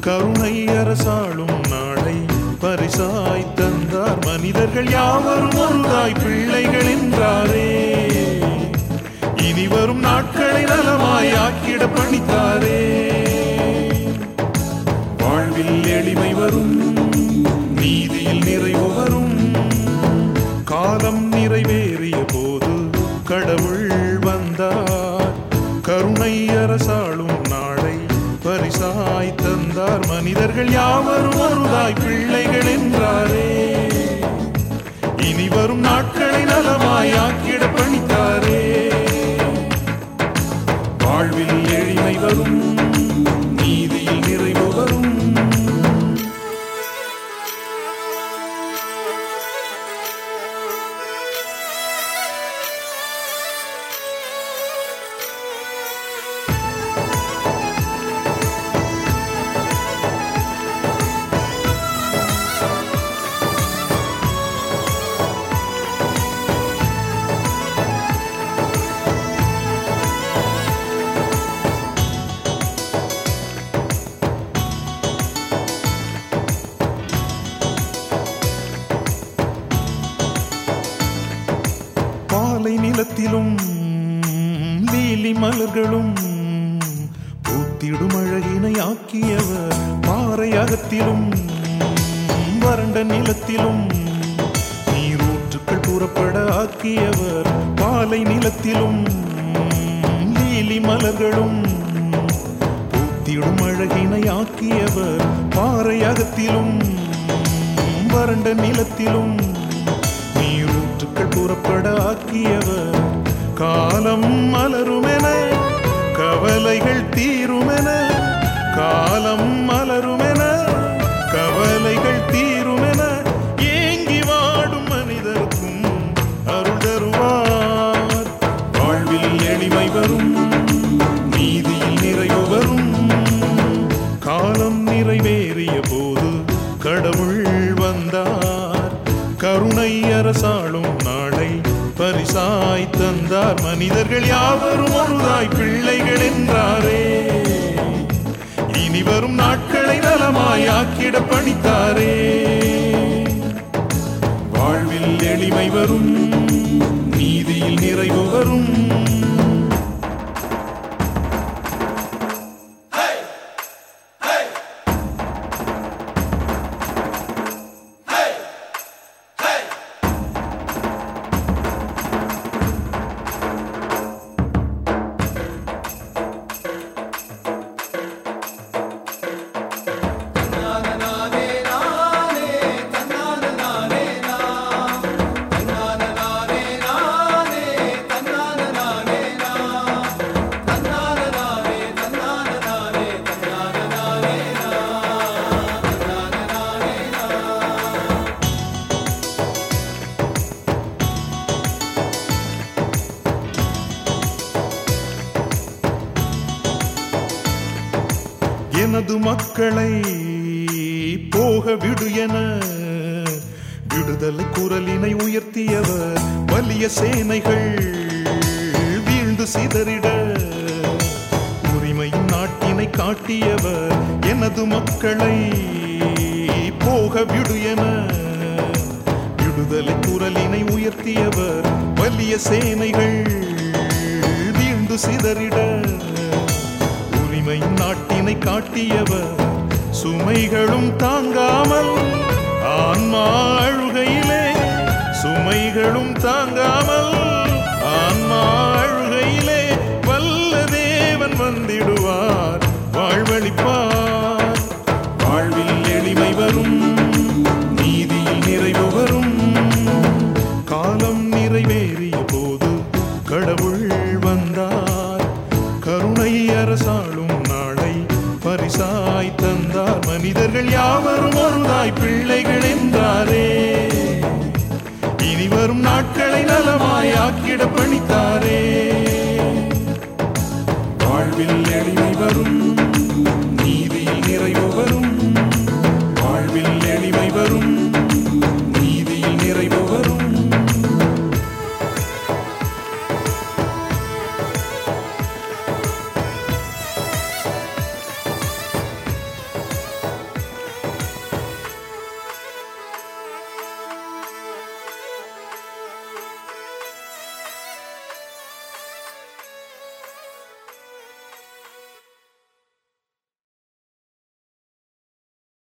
கருணை அரசாளும் நாளை பரிசாய் தந்தார் மனிதர்கள் யாவரும் ஒருதாய் பிள்ளைகள் என்றாரே இனி வரும் நாட்களை நலமாய் ஆக்கிட பணித்தாரே வாழ்வில் எளிமை வரும் நீதியில் நிறைவு வரும் காலம் நிறைவேறிய போது கடவுள் வந்தார் கருணை அரசாளும் நாளை பரிசாய் தந்தார் மனிதர்கள் யாவரும் ஒருதாய் பிள்ளைகள் என்றாரே இனி வரும் நாட்களை நலமாய் ஆக்கிட பணித்தாரே வாழ்வில் எளிமை வரும் நீதியில் நிறைவு வரும் பாலை நிலத்திலும் லீலி மலர்களும் பூத்திடும் அழகினை ஆக்கியவர் பாறை அகத்திலும் வறண்ட நிலத்திலும் நீரூற்றுக்கள் புறப்பட ஆக்கியவர் பாலை நிலத்திலும் லீலி மலர்களும் பூத்திடும் அழகினை ஆக்கியவர் பாறை அகத்திலும் வறண்ட நிலத்திலும் நீரூற்றுக்கள் புறப்பட ஆக்கியவர் காலம் மலருமென கவலைகள் தீருமென காலம் மலருமென கவலைகள் தீருமென ஏங்கி வாடும் மனிதருக்கும் அருள் தருவார் வாழ்வில் எளிமை வரும் நீதியில் நிறைவு வரும் காலம் நிறைவேறிய போது கடவுள் வந்தார் கருணை அரசாளும் நாளை பரிசாய் தந்தார் மனிதர்கள் யாவரும் ஒருதாய் பிள்ளைகள் என்றாரே இனி வரும் நாட்களை நலமாய் ஆக்கிட பணித்தாரே வாழ்வில் எளிமை வரும் நீதியில் நிறைவு வரும் எனது மக்களை போக விடு என விடுதலை குரலினை உயர்த்தியவர் வலிய சேனைகள் வீழ்ந்து சிதறிட உரிமையின் நாட்டினை காட்டியவர் எனது மக்களை போக விடு என விடுதலை குரலினை உயர்த்தியவர் வலிய சேனைகள் வீழ்ந்து சிதறிட உரிமை நாட்டினை காட்டியவர் சுமைகளும் தாங்காமல் ஆன்மா அழுகையிலே சுமைகளும் தாங்காமல் ஆன்மா அழுகையிலே வல்ல தேவன் வந்திடுவார் வாழ்வழிப்பார் வாழ்வில் எளிமை வரும் நீதியில் நிறைவு வரும் காலம் நிறைவேறிய போது கடவுள் வந்தார் கருணை அரசாளும் நாளை பரிசாய் தந்தார் மனிதர்கள் யாவரும் ஒருதாய் பிள்ளைகள் என்றாரே இனி வரும் நாட்களை நலமாய் ஆக்கிட பணித்தாரே